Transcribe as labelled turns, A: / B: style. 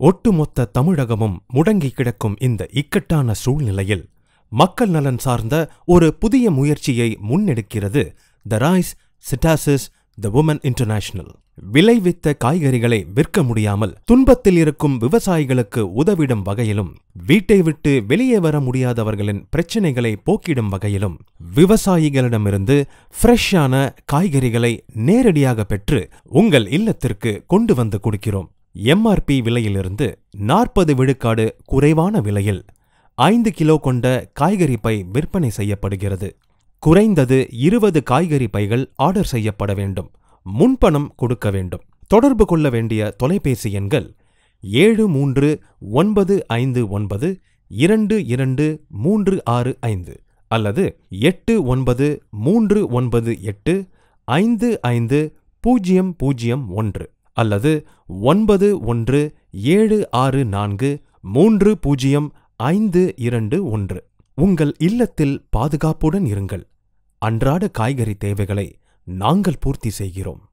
A: ஒட்டுமொத்த தமிழகமும் முடங்கி கிடக்கும் இந்த இக்கட்டான சூழ்நிலையில் மக்கள் நலன் சார்ந்த ஒரு புதிய முயற்சியை முன்னெடுக்கிறது த ரைஸ் சிட்டாசிஸ் த உமன் இன்டர்நேஷனல் விளைவித்த காய்கறிகளை விற்க முடியாமல் துன்பத்தில் இருக்கும் விவசாயிகளுக்கு உதவிடும் வகையிலும் வீட்டை விட்டு வெளியே வர முடியாதவர்களின் பிரச்சினைகளை போக்கிடும் வகையிலும் விவசாயிகளிடமிருந்து ஃப்ரெஷ்ஷான காய்கறிகளை நேரடியாக பெற்று உங்கள் இல்லத்திற்கு கொண்டு வந்து கொடுக்கிறோம் எம்ஆர்பி விலையிலிருந்து நாற்பது விழுக்காடு குறைவான விலையில் ஐந்து கிலோ கொண்ட காய்கறி பை விற்பனை செய்யப்படுகிறது குறைந்தது இருபது காய்கறி பைகள் ஆர்டர் செய்யப்பட வேண்டும் முன்பணம் கொடுக்க வேண்டும் தொடர்பு கொள்ள வேண்டிய தொலைபேசி எண்கள் ஏழு மூன்று ஒன்பது ஐந்து ஒன்பது இரண்டு இரண்டு மூன்று ஆறு ஐந்து அல்லது எட்டு ஒன்பது மூன்று ஒன்பது எட்டு ஐந்து ஐந்து பூஜ்ஜியம் பூஜ்ஜியம் ஒன்று அல்லது ஒன்பது ஒன்று ஏழு ஆறு நான்கு மூன்று பூஜ்ஜியம் ஐந்து இரண்டு ஒன்று உங்கள் இல்லத்தில் பாதுகாப்புடன் இருங்கள் அன்றாட காய்கறி தேவைகளை நாங்கள் பூர்த்தி செய்கிறோம்